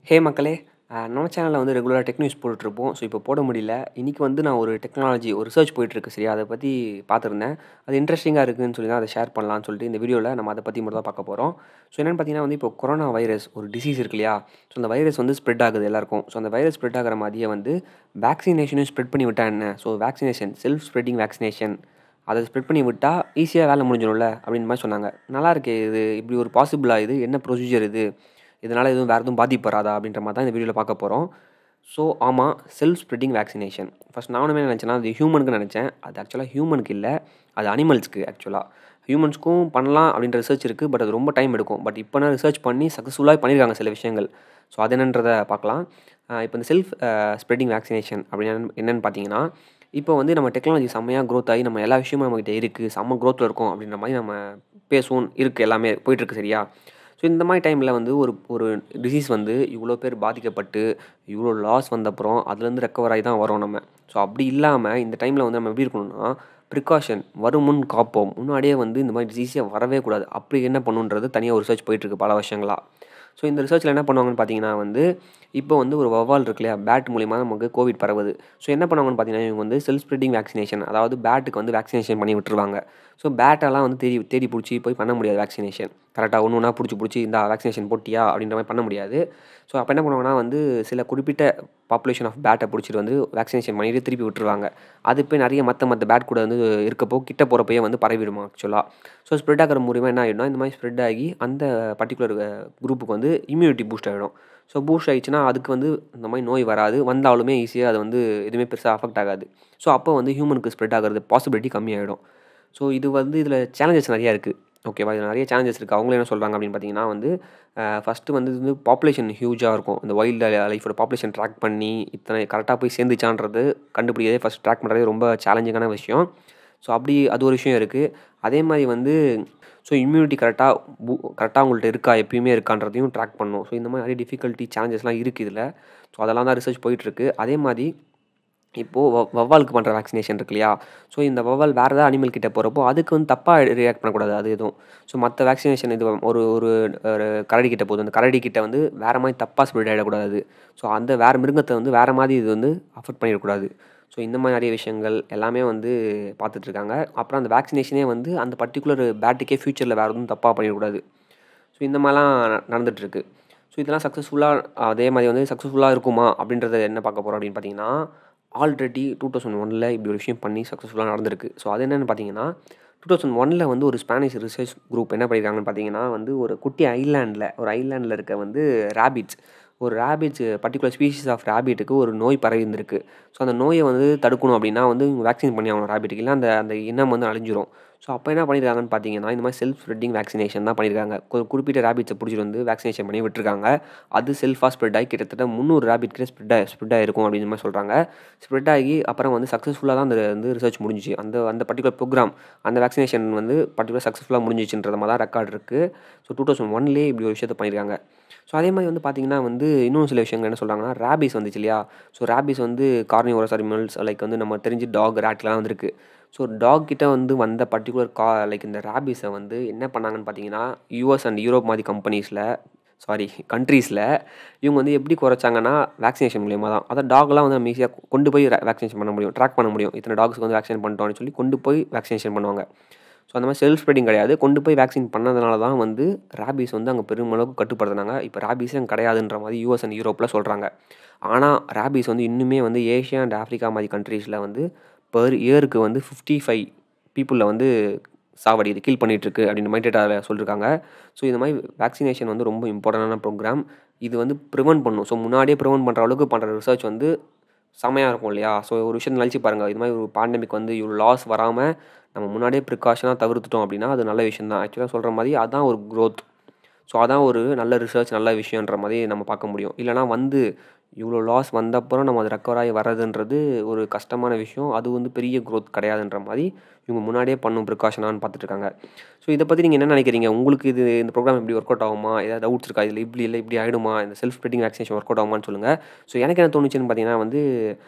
ஹே மக்களே நம்ம சேனலில் வந்து ரெகுலராக டெக் நியூஸ் போட்டுட்ருப்போம் ஸோ இப்போ போட முடியல இன்றைக்கி வந்து நான் ஒரு டெக்னாலஜி ஒரு ரிசர்ச் போயிட்டுருக்கு சரியா அதை பற்றி பார்த்துருந்தேன் அது இன்ட்ரெஸ்டிங்காக இருக்குதுன்னு சொல்லி தான் அதை ஷேர் பண்ணலாம்னு சொல்லிட்டு இந்த வீடியோவில் நம்ம அதை பற்றி மட்டும் தான் பார்க்க போகிறோம் ஸோ என்னென்னு பார்த்தீங்கன்னா வந்து இப்போ கொரோனா வைரஸ் ஒரு டிசீஸ் இருக்கு இல்லையா ஸோ அந்த வைரஸ் வந்து ஸ்ப்ரெட் ஆகுது எல்லாருக்கும் ஸோ அந்த வைரஸ் ஸ்ப்ரெட் ஆகிற மாதிரியே வந்து வேக்சினேஷனும் ஸ்ப்ரெட் பண்ணி விட்டா என்ன so vaccination self spreading vaccination அதை ஸ்ப்ரெட் பண்ணி விட்டால் ஈஸியாக வேலை முடிஞ்சிடும்ல அப்படின்ற மாதிரி சொன்னாங்க நல்லா இருக்கே இது இப்படி ஒரு பாசிபிளாக இது என்ன ப்ரொசீஜர் இது இதனால் எதுவும் வேறு எதுவும் பாதிப்பு வராதா அப்படின்ற மாதிரி தான் இந்த வீடியோவில் பார்க்க போகிறோம் ஸோ ஆமாம் செல்ஃப் ஸ்ப்ரெட்டிங் வேக்சினேஷன் ஃபஸ்ட் நானுமே நினச்சேன்னா அது ஹியூமனுக்கு நினச்சேன் அது ஆக்சுவலாக ஹியூமனுக்கு இல்லை அது அனிமல்ஸ்க்கு ஆக்சுவலாக ஹியூமன்ஸ்க்கும் பண்ணலாம் அப்படின்ற ரிசர்ச் இருக்குது பட் அது ரொம்ப டைம் எடுக்கும் பட் இப்போ நான் ரிசர்ச் பண்ணி சக்ஸஸ்ஃபுல்லாக பண்ணியிருக்காங்க சில விஷயங்கள் ஸோ அது என்னன்றதை பார்க்கலாம் இப்போ இந்த செல்ஃப் ஸ்ப்ரெட்டிங் வேக்சினேஷன் அப்படின்னு என்னென்னு பார்த்தீங்கன்னா இப்போ வந்து நம்ம டெக்னாலஜி செம்மையாக க்ரோத் ஆகி நம்ம எல்லா விஷயமும் நம்மகிட்ட இருக்குது செம்ம க்ரோத்தில் இருக்கும் அப்படின்ற மாதிரி நம்ம பேசுவோம் இருக்குது எல்லாமே போயிட்டுருக்கு சரியா ஸோ இந்த மாதிரி டைமில் வந்து ஒரு ஒரு டிசீஸ் வந்து இவ்வளோ பேர் பாதிக்கப்பட்டு இவ்வளோ லாஸ் வந்தப்புறம் அதுலேருந்து ரெக்கவர் ஆகி தான் வரோம் நம்ம ஸோ அப்படி இல்லாமல் இந்த டைமில் வந்து நம்ம எப்படி இருக்கணும்னா ப்ரிகாஷன் வரும் முன் காப்போம் முன்னாடியே வந்து இந்த மாதிரி டிசீஸே வரவே கூடாது அப்படி என்ன பண்ணுன்றது தனியாக ஒரு ரிசர்ச் போயிட்டுருக்கு பல வருஷங்களாக ஸோ இந்த ரிசர்ச்சில் என்ன பண்ணுவாங்கன்னு பார்த்தீங்கன்னா வந்து இப்போ வந்து ஒரு வவால் இருக்கு இல்லையா பேட் மூலிமா நமக்கு கோவிட் பரவுது ஸோ என்ன பண்ணுவாங்கன்னு பார்த்தீங்கன்னா இவங்க வந்து செல்ஃப் ஸ்ப்ரெட்டிங் வேக்சினேஷன் அதாவது பேட்டுக்கு வந்து வேக்சினேஷன் பண்ணி விட்டுருவாங்க ஸோ பேட்டெல்லாம் வந்து தேடி தேடி பிடிச்சி போய் பண்ண முடியாது வேக்சினேஷன் கரெக்டாக ஒன்று ஒன்றா பிடிச்சி பிடிச்சி இந்த வேக்சினேஷன் போட்டியா அப்படின்ற மாதிரி பண்ண முடியாது ஸோ அப்போ என்ன பண்ணுவாங்கன்னா வந்து சில குறிப்பிட்ட பாப்புலேஷன் ஆஃப் பேட்டை பிடிச்சிட்டு வந்து வேக்சினேஷன் பண்ணிட்டு திருப்பி விட்டுருவாங்க அது போய் நிறைய மற்ற மற்ற பேட் கூட வந்து இருக்கப்போ கிட்ட போகிறப்பயே வந்து பரவிடுமா ஆக்சுவலாக ஸோ ஸ்ப்ரெட் ஆகிற மூலியமாக என்ன ஆகிடும்னா இந்த மாதிரி ஸ்ப்ரெட் ஆகி அந்த பர்டிகுலர் குரூப்புக்கு வந்து இம்யூனிட்டி பூஸ்ட் ஆகிடும் ஸோ பூஸ்ட் ஆகிடுச்சுன்னா அதுக்கு வந்து இந்த மாதிரி நோய் வராது வந்தாலுமே ஈஸியாக அது வந்து எதுவுமே பெருசாக அஃபெக்ட் ஆகாது ஸோ அப்போ வந்து ஹியூமனுக்கு ஸ்ப்ரெட் ஆகிறது பாசிபிலிட்டி கம்மியாகிடும் ஸோ இது வந்து இதில் சேலஞ்சஸ் நிறையா இருக்குது ஓகேவா இதில் நிறைய சேலஞ்சஸ் இருக்குது அவங்களும் என்ன சொல்கிறாங்க அப்படின்னு பார்த்தீங்கன்னா வந்து ஃபஸ்ட்டு வந்து இது வந்து பாப்புலேஷன் ஹியூஜாக இருக்கும் இந்த வைல்டு லைஃபோட பாப்புலேஷன் ட்ராக் பண்ணி இத்தனை கரெக்டாக போய் சேர்ந்துச்சான்றது கண்டுபிடிக்கிறதே ஃபஸ்ட் ட்ராக் பண்ணுறதே ரொம்ப சேலஞ்சிங்கான விஷயம் ஸோ அப்படி அது ஒரு விஷயம் இருக்குது அதே மாதிரி வந்து ஸோ இம்யூனிட்டி கரெக்டாக பூ கரெக்டாக அவங்கள்ட்ட இருக்கா எப்பயுமே இருக்கான்றதையும் ட்ராக் பண்ணும் ஸோ இந்த மாதிரி நிறைய டிஃபிகல்ட்டி சேலஞ்சஸ்லாம் இருக்குது இதில் ஸோ அதெல்லாம் தான் ரிசர்ச் போயிட்டுருக்கு அதே மாதிரி இப்போது வ வவ்வாலுக்கு பண்ணுற வேக்சினேஷன் இருக்கு இல்லையா ஸோ இந்த வவ்வால் வேறு ஏதாவது அனிமல் கிட்ட போகிறப்போ அதுக்கு வந்து தப்பாக ரியாக்ட் பண்ணக்கூடாது அது எதுவும் ஸோ மற்ற வேக்சினேஷன் இது ஒரு ஒரு கரடி கிட்ட போகுது அந்த கரடி கிட்ட வந்து வேறு மாதிரி தப்பாக ஸ்ப்ரெட் ஆகிடக்கூடாது ஸோ அந்த வேறு மிருகத்தை வந்து வேறு மாதிரி இது வந்து அஃபெக்ட் பண்ணிடக்கூடாது ஸோ இந்த மாதிரி நிறைய விஷயங்கள் எல்லாமே வந்து பார்த்துட்ருக்காங்க அப்புறம் அந்த வேக்சினேஷனே வந்து அந்த பர்டிகுலர் பேட்டுக்கே ஃப்யூச்சரில் வேறு எதுவும் தப்பாக பண்ணிடக்கூடாது ஸோ இந்த மாதிரிலாம் நடந்துகிட்ருக்கு ஸோ இதெல்லாம் சக்ஸஸ்ஃபுல்லாக அதே மாதிரி வந்து சக்ஸஸ்ஃபுல்லாக இருக்குமா அப்படின்றத என்ன பார்க்க போகிறோம் அப்படின்னு பார்த்தீங்கன்னா ஆல்ரெடி டூ தௌசண்ட் ஒனில் இப்படி ஒரு விஷயம் பண்ணி சக்ஸஸ்ஃபுல்லாக நடந்திருக்கு ஸோ அது என்னென்னு பார்த்தீங்கன்னா டூ தௌசண்ட் ஒனில் வந்து ஒரு ஸ்பானிஷ் ரிசர்ச் குரூப் என்ன பண்ணியிருக்காங்கன்னு பார்த்தீங்கன்னா வந்து ஒரு குட்டி ஐலாண்டில் ஒரு ஐலாண்டில் இருக்க வந்து ரேபிட்ஸ் ஒரு ரேபிட்ஸ் பர்டிகுலர் ஸ்பீஷிஸ் ஆஃப் ரேபிட்டுக்கு ஒரு நோய் பரவி இருந்திருக்கு ஸோ அந்த நோயை வந்து தடுக்கணும் அப்படின்னா வந்து வேக்சின் பண்ணி ஆகணும் ரேபிட்டுக்கு இல்லை அந்த அந்த இனம் வந்து அழிஞ்சிரும் ஸோ அப்போ என்ன பண்ணியிருக்காங்கன்னு பார்த்தீங்கன்னா இந்த மாதிரி செல்ஃப் ஸ்ப்ரெட்டிங் வேக்சினேஷன் தான் பண்ணியிருக்காங்க ஒரு குறிப்பிட்ட ரேபிட்ஸை பிடிச்சிட்டு வந்து வேக்சினேஷன் பண்ணி விட்டுருக்காங்க அது செல்ஃபாக ஸ்ப்ரெட் ஆகி கிட்டத்தட்ட முந்நூறு ரேபிட் கிட்ட ஸ்ப்ரெட் ஆகி ஸ்ப்ரெட் ஆகிருக்கும் அப்படின்ற மாதிரி சொல்கிறாங்க ஸ்ப்ரெட் ஆகி அப்புறம் வந்து சக்ஸஸ்ஃபுல்லாக தான் அந்த வந்து ரிசர்ச் முடிஞ்சிச்சு அந்த அந்த பர்டிகுலர் ப்ரோக்ராம் அந்த வேக்சினேஷன் வந்து பர்டிகுலர் சக்ஸஸ்ஃபுல்லாக முடிஞ்சிச்சுன்றது மாதிரி தான் ரெக்கார்ட் இருக்குது ஸோ டூ தௌசண்ட் ஒன்லேயே இப்படி ஒரு விஷயத்தை பண்ணியிருக்காங்க ஸோ அதே மாதிரி வந்து பார்த்திங்கன்னா வந்து இன்னும் சில விஷயங்கள் என்ன சொல்கிறாங்கன்னா ரேபிஸ் வந்துச்சு இல்லையா ஸோ ரேபிஸ் வந்து கார்னிவோரஸ் அனிமல்ஸ் லைக் வந்து நம்ம தெரிஞ்சு டாக் ரேட்லாம் வந்திருக்கு ஸோ டாக் கிட்ட வந்து வந்த பர்டிகுலர் கா லைக் இந்த ரேபிஸை வந்து என்ன பண்ணாங்கன்னு பார்த்தீங்கன்னா யூஎஸ் அண்ட் யூரோப் மாதிரி கம்பெனிஸில் சாரி கண்ட்ரீஸில் இவங்க வந்து எப்படி குறைச்சாங்கன்னா வேக்சினேஷன் மூலியமாக தான் அதான் டாக்லாம் வந்து நம்ம ஈஸியாக கொண்டு போய் வேக்சினேஷன் பண்ண முடியும் ட்ராக் பண்ண முடியும் இத்தனை டாக்ஸ்க்கு வந்து வேக்சினேட் பண்ணிட்டோம்னு சொல்லி கொண்டு போய் வேக்சினேஷன் பண்ணுவாங்க ஸோ அந்த மாதிரி செல்ஃப் ஸ்ப்ரெடிங் கிடையாது கொண்டு போய் வேக்சின் பண்ணதுனால தான் வந்து ரேபிஸ் வந்து அங்கே பெருமளவுக்கு கட்டுப்படுத்தினாங்க இப்போ ரேபிஸே அங்கே கிடையாதுன்ற மாதிரி யூஎஸ் அண்ட் யூரோப்பில் சொல்கிறாங்க ஆனால் ரேபிஸ் வந்து இன்னுமே வந்து ஏஷியா அண்ட் ஆஃப்ரிக்கா மாதிரி கண்ட்ரீஸில் வந்து பெர் இயருக்கு வந்து ஃபிஃப்டி ஃபைவ் பீப்புளில் வந்து சாவடிது கீல் பண்ணிகிட்ருக்கு அப்படின்ற மாதிரி டேட்டாவில் சொல்லியிருக்காங்க ஸோ இந்த மாதிரி வேக்சினேஷன் வந்து ரொம்ப இம்பார்ட்டண்டான ப்ரோக்ராம் இது வந்து ப்ரிவென்ட் பண்ணும் ஸோ முன்னாடியே ப்ரிவென்ட் பண்ணுற அளவுக்கு பண்ணுற ரிசர்ச் வந்து செமையாக இருக்கும் இல்லையா ஸோ ஒரு விஷயம் நினச்சி பாருங்கள் இது மாதிரி ஒரு பேண்டமிக் வந்து இவ்வளோ லாஸ் வராமல் நம்ம முன்னாடியே ப்ரிகாஷனாக தவிர்த்துட்டோம் அப்படின்னா அது நல்ல விஷயம் தான் ஆக்சுவலாக சொல்கிற மாதிரி அதுதான் ஒரு க்ரோத் ஸோ அதான் ஒரு நல்ல ரிசர்ச் நல்ல விஷயன்ற மாதிரி நம்ம பார்க்க முடியும் இல்லைனா வந்து இவ்வளோ லாஸ் வந்தப்புறம் நம்ம அது ரெக்கவர் ஆகி வர்றதுன்றது ஒரு கஷ்டமான விஷயம் அது வந்து பெரிய க்ரோத் கிடையாதுன்ற மாதிரி இவங்க முன்னாடியே பண்ணும் ப்ரிகாஷனான்னு பார்த்துட்ருக்காங்க ஸோ இதை பற்றி நீங்கள் என்ன நினைக்கிறீங்க உங்களுக்கு இது இந்த ப்ரோக்ராம் எப்படி ஒர்க் அவுட் ஆகுமா ஏதாவது டவுட்ஸ் இருக்கா இதில் இப்படி இல்லை இப்படி ஆகிடுமா இந்த self spreading vaccination work out ஆகுமான்னு சொல்லுங்கள் ஸோ எனக்கு என்ன தோணுச்சுன்னு பார்த்தீங்கன்னா வந்து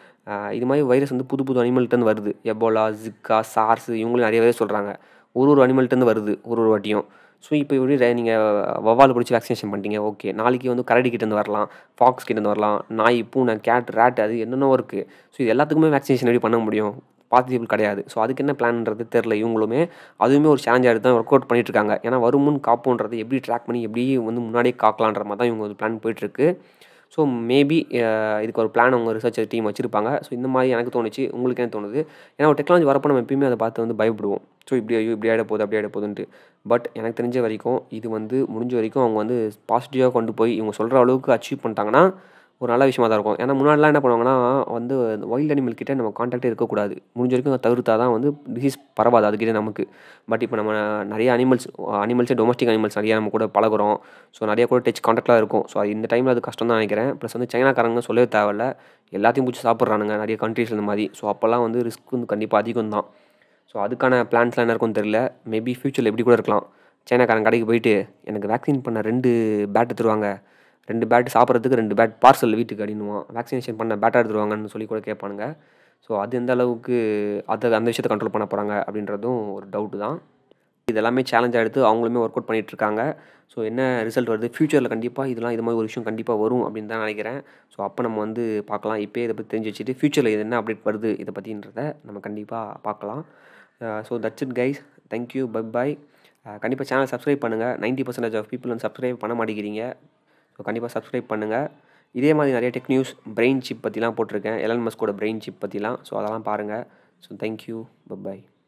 இது மாதிரி வைரஸ் வந்து புது புது அனிமல்கிட்டருந்து வருது எபோலா ஜிக்கா சார்ஸ் இவங்களும் நிறைய பேர் சொல்கிறாங்க ஒரு ஒரு அனிமல்கிட்டருந்து வருது ஒரு ஒரு வாட்டியும் ஸோ இப்போ எப்படி நீங்கள் வவ்வால் பிடிச்சி வேக்சினேஷன் பண்ணிட்டீங்க ஓகே நாளைக்கு வந்து கரடி கிட்டேருந்து வரலாம் ஃபாக்ஸ் கிட்டேருந்து வரலாம் நாய் பூனை கேட் ரேட் அது என்னென்னவோ இருக்குது ஸோ இது எல்லாத்துக்குமே வேக்சினேஷன் எப்படி பண்ண முடியும் பாசிபிள் கிடையாது ஸோ அதுக்கு என்ன பிளான்ன்றது தெரில இவங்களுமே அதுவுமே ஒரு சேலஞ்சாக எடுத்து தான் ஒர்க் அவுட் பண்ணிட்டு இருக்காங்க ஏன்னா வருமுன் காப்போன்றது எப்படி ட்ராக் பண்ணி எப்படி வந்து முன்னாடியே காக்கலான்ற மாதிரி தான் இவங்க ஒரு பிளான் போயிட்டுருக்கு ஸோ மேபி இதுக்கு ஒரு பிளான் அவங்க ரிசர்ச் டீம் வச்சுருப்பாங்க ஸோ இந்த மாதிரி எனக்கு தோணுச்சு உங்களுக்கு என்ன தோணுது ஏன்னா ஒரு டெக்னாலஜி வரப்போ நம்ம எப்பயுமே அதை பார்த்து வந்து பயப்படுவோம் ஸோ இப்படி ஐயோ இப்படி ஆகிட போகுது அப்படி ஆகிட போகுதுன்ட்டு பட் எனக்கு தெரிஞ்ச வரைக்கும் இது வந்து முடிஞ்ச வரைக்கும் அவங்க வந்து பாசிட்டிவாக கொண்டு போய் இவங்க சொல்கிற அளவுக்கு அச்சீவ் பண்ணிட்டாங்கன்னா ஒரு நல்ல விஷயமா தான் இருக்கும் ஏன்னா முன்னாடிலாம் என்ன பண்ணுவாங்கன்னா வந்து வைல்ட் அனிமல் கிட்ட நம்ம காண்டாக்டே இருக்கக்கூடாது முடிஞ்ச வரைக்கும் அதை தவிர்த்தா தான் வந்து டிசீஸ் பரவாது அதுக்கிட்ட நமக்கு பட் இப்போ நம்ம நிறைய அனிமல்ஸ் அனிமல்ஸே டொமஸ்டிக் அனிமல்ஸ் நிறையா நம்ம கூட பழகுறோம் ஸோ நிறைய கூட டச் காண்டாக்ட்லாம் இருக்கும் ஸோ அது இந்த டைமில் அது கஷ்டம் தான் நினைக்கிறேன் ப்ளஸ் வந்து சைனாக்காரங்க சொல்லவே தேவையில்ல எல்லாத்தையும் பிடிச்சி சாப்பிட்றானுங்க நிறைய கண்ட்ரீஸ் இந்த மாதிரி ஸோ அப்போல்லாம் வந்து ரிஸ்க் வந்து கண்டிப்பாக அதிகம் தான் ஸோ அதுக்கான பிளான்ஸ்லாம் என்ன இருக்கும்னு தெரியல மேபி ஃப்யூச்சரில் எப்படி கூட இருக்கலாம் சைனாக்காரன் கடைக்கு போயிட்டு எனக்கு வேக்சின் பண்ண ரெண்டு பேட் எடுத்துருவாங்க ரெண்டு பேட் சாப்பிட்றதுக்கு ரெண்டு பேட் பார்சல் வீட்டுக்கு அப்படின்னுவான் வேக்சினேஷன் பண்ண பேட்டாக எடுத்துருவாங்கன்னு சொல்லி கூட கேட்பானுங்க ஸோ அது எந்த அளவுக்கு அதை அந்த விஷயத்தை கண்ட்ரோல் பண்ண போகிறாங்க அப்படின்றதும் ஒரு டவுட்டு தான் இதெல்லாமே சேலஞ்சாக எடுத்து அவங்களுமே ஒர்க் அவுட் பண்ணிகிட்டு இருக்காங்க ஸோ என்ன ரிசல்ட் வருது ஃப்யூச்சரில் கண்டிப்பாக இதெல்லாம் இது மாதிரி ஒரு விஷயம் கண்டிப்பாக வரும் அப்படின்னு தான் நினைக்கிறேன் ஸோ அப்போ நம்ம வந்து பார்க்கலாம் இப்போ இதை பற்றி தெரிஞ்சு வச்சுட்டு ஃப்யூச்சரில் இது என்ன அப்டேட் வருது இதை பற்றின்றத நம்ம கண்டிப்பாக பார்க்கலாம் so that's it guys thank you bye bye கண்டிப்பாக சேனல் சப்ஸ்கிரைப் பண்ணுங்கள் நைன்ட்டி பர்சன்டேஜ் ஆஃப் பீப்புள் வந்து சப்ஸ்கிரைப் பண்ண மாட்டேங்கிறீங்க ஸோ கண்டிப்பாக சப்ஸ்கிரைப் பண்ணுங்கள் இதே மாதிரி நிறைய டெக் நியூஸ் பிரெயின் சிப் பற்றிலாம் போட்டிருக்கேன் எலன் மஸ்கோட பிரெயின் சிப் பற்றிலாம் ஸோ அதெல்லாம் பாருங்கள் ஸோ தேங்க்யூ பை